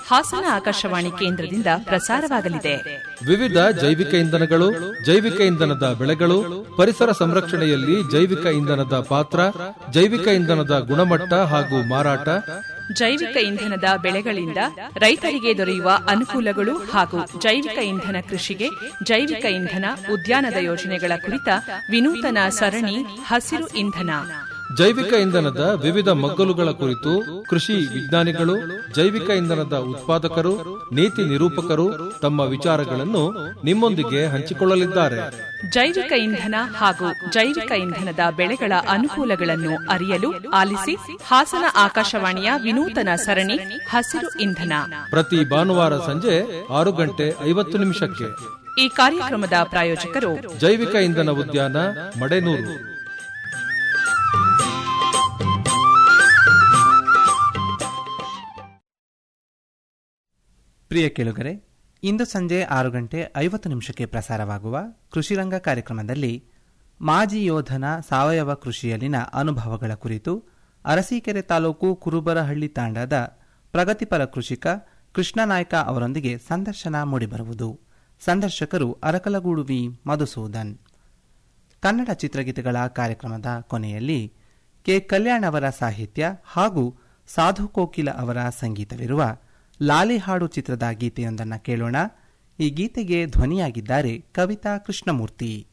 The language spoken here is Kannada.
ಹಾಸನ ಆಕಾಶವಾಣಿ ಕೇಂದ್ರದಿಂದ ಪ್ರಸಾರವಾಗಲಿದೆ ವಿವಿಧ ಜೈವಿಕ ಇಂಧನಗಳು ಜೈವಿಕ ಇಂಧನದ ಬೆಳೆಗಳು ಪರಿಸರ ಸಂರಕ್ಷಣೆಯಲ್ಲಿ ಜೈವಿಕ ಇಂಧನದ ಪಾತ್ರ ಜೈವಿಕ ಇಂಧನದ ಗುಣಮಟ್ಟ ಹಾಗೂ ಮಾರಾಟ ಜೈವಿಕ ಇಂಧನದ ಬೆಳೆಗಳಿಂದ ರೈತರಿಗೆ ದೊರೆಯುವ ಅನುಕೂಲಗಳು ಹಾಗೂ ಜೈವಿಕ ಇಂಧನ ಕೃಷಿಗೆ ಜೈವಿಕ ಇಂಧನ ಉದ್ಯಾನದ ಯೋಜನೆಗಳ ಕುರಿತ ವಿನೂತನ ಸರಣಿ ಹಸಿರು ಇಂಧನ ಜೈವಿಕ ಇಂಧನದ ವಿವಿಧ ಮಗ್ಗಲುಗಳ ಕುರಿತು ಕೃಷಿ ವಿಜ್ಞಾನಿಗಳು ಜೈವಿಕ ಇಂಧನದ ಉತ್ಪಾದಕರು ನೀತಿ ನಿರೂಪಕರು ತಮ್ಮ ವಿಚಾರಗಳನ್ನು ನಿಮ್ಮೊಂದಿಗೆ ಹಂಚಿಕೊಳ್ಳಲಿದ್ದಾರೆ ಜೈವಿಕ ಇಂಧನ ಹಾಗೂ ಜೈವಿಕ ಇಂಧನದ ಬೆಳೆಗಳ ಅನುಕೂಲಗಳನ್ನು ಅರಿಯಲು ಆಲಿಸಿ ಹಾಸನ ಆಕಾಶವಾಣಿಯ ವಿನೂತನ ಸರಣಿ ಹಸಿರು ಇಂಧನ ಪ್ರತಿ ಭಾನುವಾರ ಸಂಜೆ ಆರು ಗಂಟೆ ಐವತ್ತು ನಿಮಿಷಕ್ಕೆ ಈ ಕಾರ್ಯಕ್ರಮದ ಪ್ರಾಯೋಜಕರು ಜೈವಿಕ ಇಂಧನ ಉದ್ಯಾನ ಮಡೆನೂರು ಪ್ರಿಯ ಕೇಳುಗರೆ ಇಂದು ಸಂಜೆ ಆರು ಗಂಟೆ ಐವತ್ತು ನಿಮಿಷಕ್ಕೆ ಪ್ರಸಾರವಾಗುವ ಕೃಷಿರಂಗ ಕಾರ್ಯಕ್ರಮದಲ್ಲಿ ಮಾಜಿ ಯೋಧನ ಸಾವಯವ ಕೃಷಿಯಲ್ಲಿನ ಅನುಭವಗಳ ಕುರಿತು ಅರಸೀಕೆರೆ ತಾಲೂಕು ಕುರುಬರಹಳ್ಳಿ ತಾಂಡದ ಪ್ರಗತಿಪರ ಕೃಷಿಕ ಕೃಷ್ಣನಾಯ್ಕ ಅವರೊಂದಿಗೆ ಸಂದರ್ಶನ ಮೂಡಿಬರುವುದು ಸಂದರ್ಶಕರು ಅರಕಲಗೂಡು ವಿ ಮಧುಸೂದನ್ ಕನ್ನಡ ಚಿತ್ರಗೀತೆಗಳ ಕಾರ್ಯಕ್ರಮದ ಕೊನೆಯಲ್ಲಿ ಕೆ ಕಲ್ಯಾಣ್ ಅವರ ಸಾಹಿತ್ಯ ಹಾಗೂ ಸಾಧು ಕೋಕಿಲ ಅವರ ಸಂಗೀತವಿರುವ ಲಾಲಿ ಹಾಡು ಚಿತ್ರದ ಗೀತೆಯೊಂದನ್ನು ಕೇಳೋಣ ಈ ಗೀತೆಗೆ ಧ್ವನಿಯಾಗಿದ್ದಾರೆ ಕವಿತಾ ಕೃಷ್ಣಮೂರ್ತಿ